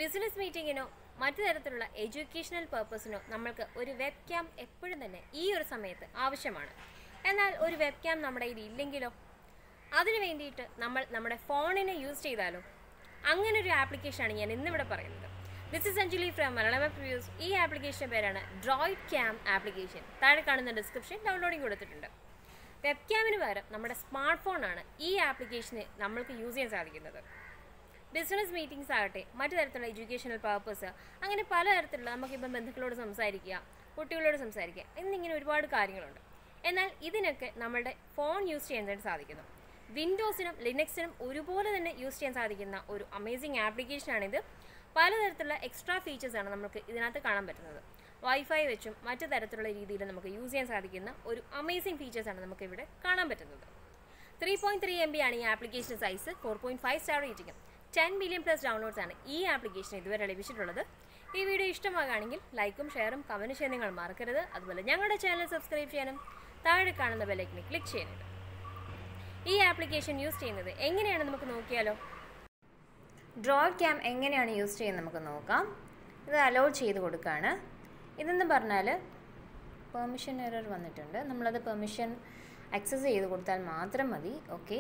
business മീറ്റിങ്ങിനോ മറ്റു തരത്തിലുള്ള educational പർപ്പസിനോ നമ്മൾക്ക് ഒരു വെബ് ക്യാം എപ്പോഴും തന്നെ ഈ ഒരു സമയത്ത് ആവശ്യമാണ് എന്നാൽ ഒരു വെബ് ക്യാം നമ്മുടെ കയ്യിൽ ഇല്ലെങ്കിലോ അതിനു വേണ്ടിയിട്ട് നമ്മൾ നമ്മുടെ ഫോണിനെ യൂസ് ചെയ്താലോ അങ്ങനെ ഒരു ആപ്ലിക്കേഷനാണ് ഞാൻ ഇന്നിവിടെ പറയുന്നത് this is Anjali from Malayalam previews ഈ ആപ്ലിക്കേഷൻ്റെ പേരാണ് ഡ്രോയിഡ് ക്യാം ആപ്ലിക്കേഷൻ താഴെ കാണുന്ന ഡിസ്ക്രിപ്ഷൻ ഡൗൺലോഡിംഗ് കൊടുത്തിട്ടുണ്ട് വെബ് ക്യാമിന് പകരം നമ്മുടെ സ്മാർട്ട് ഫോണാണ് ഈ ആപ്ലിക്കേഷന് നമ്മൾക്ക് യൂസ് ചെയ്യാൻ സാധിക്കുന്നത് ബിസിനസ് മീറ്റിംഗ്സ് ആകട്ടെ മറ്റു തരത്തിലുള്ള എഡ്യൂക്കേഷണൽ പർപ്പസ് അങ്ങനെ പലതരത്തിലുള്ള നമുക്കിപ്പം ബന്ധുക്കളോട് സംസാരിക്കുക കുട്ടികളോട് സംസാരിക്കുക എന്നിങ്ങനെ ഒരുപാട് കാര്യങ്ങളുണ്ട് എന്നാൽ ഇതിനൊക്കെ നമ്മളുടെ ഫോൺ യൂസ് ചെയ്യാനായിട്ട് സാധിക്കുന്നു വിൻഡോസിനും ലിനക്സിനും ഒരുപോലെ തന്നെ യൂസ് ചെയ്യാൻ സാധിക്കുന്ന ഒരു അമേസിങ് ആപ്ലിക്കേഷനാണിത് പലതരത്തിലുള്ള എക്സ്ട്രാ ഫീച്ചേഴ്സാണ് നമുക്ക് ഇതിനകത്ത് കാണാൻ പറ്റുന്നത് വൈഫൈ വെച്ചും മറ്റു തരത്തിലുള്ള രീതിയിൽ നമുക്ക് യൂസ് ചെയ്യാൻ സാധിക്കുന്ന ഒരു അമേസിങ് ഫീച്ചേഴ്സാണ് നമുക്ക് ഇവിടെ കാണാൻ പറ്റുന്നത് three point three M B ആണ് ഈ application size four point five star റേറ്റിംഗും ടെൻ മില്യൺ പ്ലസ് ഡൗൺലോഡ്സ് ആണ് ഈ ആപ്ലിക്കേഷൻ ഇതുവരെ ലഭിച്ചിട്ടുള്ളത് ഈ വീഡിയോ ഇഷ്ടമാകുകയാണെങ്കിൽ ലൈക്കും ഷെയറും കമൻറ്റ് ചെയ്യാൻ നിങ്ങൾ മറക്കരുത് അതുപോലെ ഞങ്ങളുടെ ചാനൽ സബ്സ്ക്രൈബ് ചെയ്യാനും താഴെ കാണുന്ന ബെല്ലൈക്കനെ ക്ലിക്ക് ചെയ്യാനുണ്ട് ഈ ആപ്ലിക്കേഷൻ യൂസ് ചെയ്യുന്നത് എങ്ങനെയാണ് നമുക്ക് നോക്കിയാലോ ഡ്രോയിഡ് ക്യാം എങ്ങനെയാണ് യൂസ് ചെയ്യുന്നത് നമുക്ക് നോക്കാം ഇത് അലോ ചെയ്ത് കൊടുക്കുകയാണ് ഇതെന്ന് പറഞ്ഞാൽ പെർമിഷൻ എറർ വന്നിട്ടുണ്ട് നമ്മളത് പെർമിഷൻ ആക്സസ് ചെയ്ത് കൊടുത്താൽ മാത്രം മതി ഓക്കെ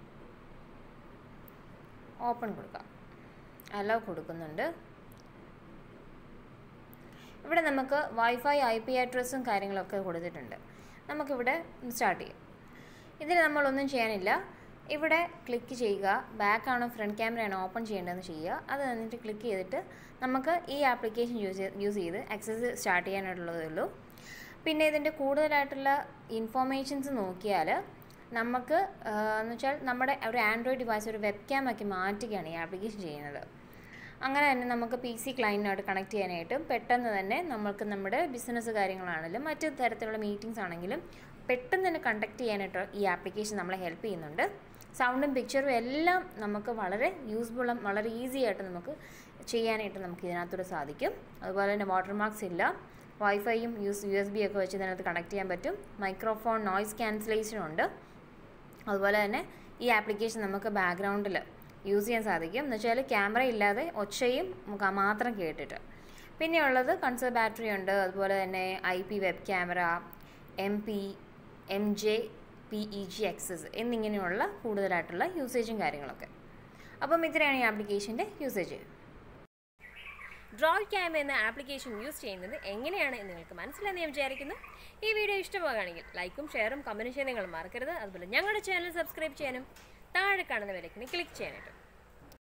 ഓപ്പൺ കൊടുക്കാം അലോ കൊടുക്കുന്നുണ്ട് ഇവിടെ നമുക്ക് വൈഫൈ ഐ പി അഡ്രസ്സും കാര്യങ്ങളൊക്കെ കൊടുത്തിട്ടുണ്ട് നമുക്കിവിടെ സ്റ്റാർട്ട് ചെയ്യാം ഇതിൽ നമ്മളൊന്നും ചെയ്യാനില്ല ഇവിടെ ക്ലിക്ക് ചെയ്യുക ബാക്ക് ആണോ ഫ്രണ്ട് ക്യാമറ ആണോ ഓപ്പൺ ചെയ്യേണ്ടതെന്ന് ചെയ്യുക അത് എന്നിട്ട് ക്ലിക്ക് ചെയ്തിട്ട് നമുക്ക് ഈ ആപ്ലിക്കേഷൻ യൂസ് യൂസ് ചെയ്ത് ആക്സസ് സ്റ്റാർട്ട് ചെയ്യാനായിട്ടുള്ളതേ ഉള്ളൂ പിന്നെ ഇതിൻ്റെ കൂടുതലായിട്ടുള്ള ഇൻഫോർമേഷൻസ് നോക്കിയാൽ നമുക്ക് എന്ന് വെച്ചാൽ നമ്മുടെ ഒരു ആൻഡ്രോയിഡ് ഡിവൈസ് ഒരു വെബ് ക്യാം ആക്കി മാറ്റുകയാണ് ഈ ആപ്ലിക്കേഷൻ ചെയ്യുന്നത് അങ്ങനെ തന്നെ നമുക്ക് പി സി ക്ലയൻറ്റിനോട് കണക്ട് ചെയ്യാനായിട്ടും പെട്ടെന്ന് തന്നെ നമുക്ക് നമ്മുടെ ബിസിനസ് കാര്യങ്ങളാണെങ്കിലും മറ്റു തരത്തിലുള്ള മീറ്റിംഗ്സ് ആണെങ്കിലും പെട്ടെന്ന് തന്നെ കണ്ടക്ട് ചെയ്യാനായിട്ട് ഈ ആപ്ലിക്കേഷൻ നമ്മളെ ഹെൽപ്പ് ചെയ്യുന്നുണ്ട് സൗണ്ടും പിക്ചറും എല്ലാം നമുക്ക് വളരെ യൂസ്ഫുള്ളും വളരെ ഈസി ആയിട്ട് നമുക്ക് ചെയ്യാനായിട്ട് നമുക്ക് ഇതിനകത്തൂടെ സാധിക്കും അതുപോലെ തന്നെ വാട്ടർ മാർക്സ് ഇല്ല വൈഫൈയും യൂസ് യു എസ് ബി ഒക്കെ വെച്ച് ഇതിനകത്ത് കണക്ട് ചെയ്യാൻ പറ്റും മൈക്രോഫോൺ നോയ്സ് ക്യാൻസലേഷനും ഉണ്ട് അതുപോലെ തന്നെ ഈ ആപ്ലിക്കേഷൻ നമുക്ക് ബാക്ക്ഗ്രൗണ്ടിൽ യൂസ് ചെയ്യാൻ സാധിക്കും എന്ന് വെച്ചാൽ ക്യാമറ ഇല്ലാതെ ഒച്ചയും നമുക്ക് മാത്രം കേട്ടിട്ട് പിന്നെയുള്ളത് കൺസേർവ് ബാറ്ററി ഉണ്ട് അതുപോലെ തന്നെ I P web camera M P M J P E G access എന്നിങ്ങനെയുള്ള കൂടുതലായിട്ടുള്ള യൂസേജും കാര്യങ്ങളൊക്കെ അപ്പം ഇത്രയാണ് ഈ ആപ്ലിക്കേഷൻ്റെ യൂസേജ് ഡ്രോയിഡ് ക്യാം എന്ന ആപ്ലിക്കേഷൻ യൂസ് ചെയ്യുന്നത് എങ്ങനെയാണ് എന്ന് നിങ്ങൾക്ക് മനസ്സിലായെന്ന് ഞാൻ വിചാരിക്കുന്നു ഈ വീഡിയോ ഇഷ്ടമാകുകയാണെങ്കിൽ ലൈക്കും ഷെയറും കമൻറ്റും ചെയ്യാൻ നിങ്ങൾ മറക്കരുത് അതുപോലെ ഞങ്ങളുടെ ചാനൽ സബ്സ്ക്രൈബ് ചെയ്യാനും താഴെ കാണുന്ന വിലക്കിന് ക്ലിക്ക് ചെയ്യാനായിട്ട്